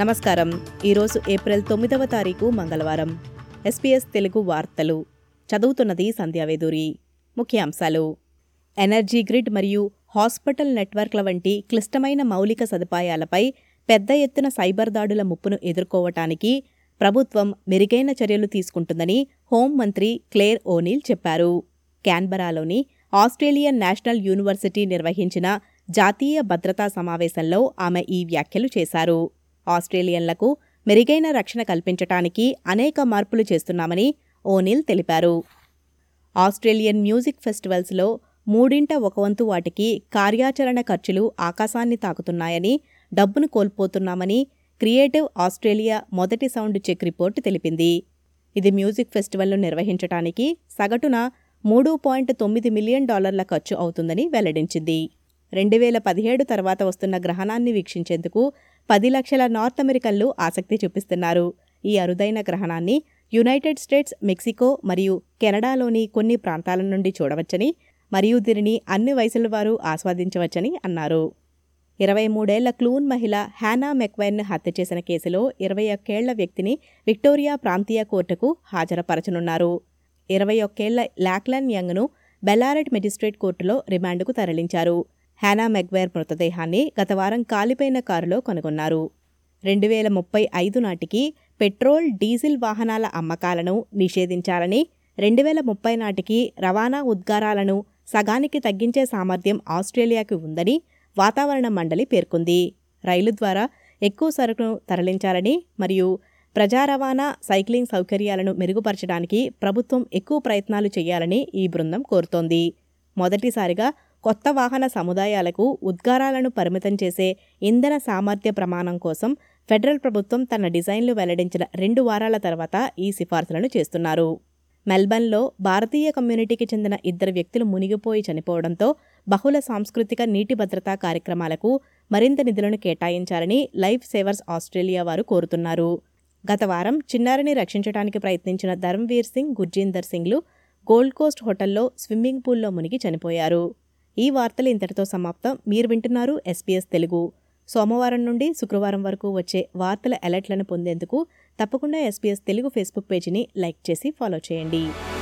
నమస్కారం ఈరోజు ఏప్రిల్ తొమ్మిదవ తారీఖు మంగళవారం ఎస్పీఎస్ తెలుగు వార్తలు చదువుతున్నది సంధ్యావేదూరి ముఖ్యాంశాలు ఎనర్జీ గ్రిడ్ మరియు హాస్పిటల్ నెట్వర్క్ల వంటి క్లిష్టమైన మౌలిక సదుపాయాలపై పెద్ద ఎత్తున సైబర్ దాడుల ముప్పును ఎదుర్కోవటానికి ప్రభుత్వం మెరుగైన చర్యలు తీసుకుంటుందని హోంమంత్రి క్లేర్ ఓనీల్ చెప్పారు క్యాన్బరాలోని ఆస్ట్రేలియన్ నేషనల్ యూనివర్సిటీ నిర్వహించిన జాతీయ భద్రతా సమావేశంలో ఆమె ఈ వ్యాఖ్యలు చేశారు ఆస్ట్రేలియన్లకు మెరుగైన రక్షణ కల్పించటానికి అనేక మార్పులు చేస్తున్నామని ఓనిల్ తెలిపారు ఆస్ట్రేలియన్ మ్యూజిక్ ఫెస్టివల్స్లో మూడింట ఒక వంతు వాటికి కార్యాచరణ ఖర్చులు ఆకాశాన్ని తాకుతున్నాయని డబ్బును కోల్పోతున్నామని క్రియేటివ్ ఆస్ట్రేలియా మొదటి సౌండ్ చెక్ రిపోర్టు తెలిపింది ఇది మ్యూజిక్ ఫెస్టివల్ను నిర్వహించటానికి సగటున మూడు పాయింట్ తొమ్మిది మిలియన్ డాలర్ల ఖర్చు అవుతుందని వెల్లడించింది రెండు వేల పదిహేడు తర్వాత వస్తున్న గ్రహణాన్ని వీక్షించేందుకు పది లక్షల నార్త్ అమెరికన్లు ఆసక్తి చూపిస్తున్నారు ఈ అరుదైన గ్రహణాన్ని యునైటెడ్ స్టేట్స్ మెక్సికో మరియు కెనడాలోని కొన్ని ప్రాంతాల నుండి చూడవచ్చని మరియు దీనిని అన్ని వయసుల వారు ఆస్వాదించవచ్చని అన్నారు ఇరవై మూడేళ్ల క్లూన్ మహిళ హ్యానా మెక్వైర్ను హత్య చేసిన కేసులో ఇరవై ఒక్కేళ్ల వ్యక్తిని విక్టోరియా ప్రాంతీయ కోర్టుకు హాజరుపరచనున్నారు ఇరవై ఒక్కేళ్ల లాక్లన్ యంగ్ను బెల్లారెట్ మెజిస్ట్రేట్ కోర్టులో రిమాండ్కు తరలించారు హ్యానా మెగ్వైర్ మృతదేహాన్ని గత వారం కాలిపోయిన కారులో కనుగొన్నారు రెండు వేల ముప్పై ఐదు నాటికి పెట్రోల్ డీజిల్ వాహనాల అమ్మకాలను నిషేధించాలని రెండు వేల ముప్పై నాటికి రవాణా ఉద్గారాలను సగానికి తగ్గించే సామర్థ్యం ఆస్ట్రేలియాకి ఉందని వాతావరణ మండలి పేర్కొంది రైలు ద్వారా ఎక్కువ సరుకును తరలించాలని మరియు ప్రజా రవాణా సైక్లింగ్ సౌకర్యాలను మెరుగుపరచడానికి ప్రభుత్వం ఎక్కువ ప్రయత్నాలు చేయాలని ఈ బృందం కోరుతోంది మొదటిసారిగా కొత్త వాహన సముదాయాలకు ఉద్గారాలను పరిమితం చేసే ఇంధన సామర్థ్య ప్రమాణం కోసం ఫెడరల్ ప్రభుత్వం తన డిజైన్లు వెల్లడించిన రెండు వారాల తర్వాత ఈ సిఫార్సులను చేస్తున్నారు మెల్బర్న్లో భారతీయ కమ్యూనిటీకి చెందిన ఇద్దరు వ్యక్తులు మునిగిపోయి చనిపోవడంతో బహుళ సాంస్కృతిక నీటి భద్రతా కార్యక్రమాలకు మరింత నిధులను కేటాయించాలని లైఫ్ సేవర్స్ ఆస్ట్రేలియా వారు కోరుతున్నారు గత వారం చిన్నారిని రక్షించడానికి ప్రయత్నించిన ధర్మ్వీర్ సింగ్ గుర్జీందర్ సింగ్లు గోల్డ్ కోస్ట్ హోటల్లో స్విమ్మింగ్ పూల్లో మునిగి చనిపోయారు ఈ వార్తలు ఇంతటితో సమాప్తం మీరు వింటున్నారు ఎస్పీఎస్ తెలుగు సోమవారం నుండి శుక్రవారం వరకు వచ్చే వార్తల అలర్ట్లను పొందేందుకు తప్పకుండా ఎస్పీఎస్ తెలుగు ఫేస్బుక్ పేజీని లైక్ చేసి ఫాలో చేయండి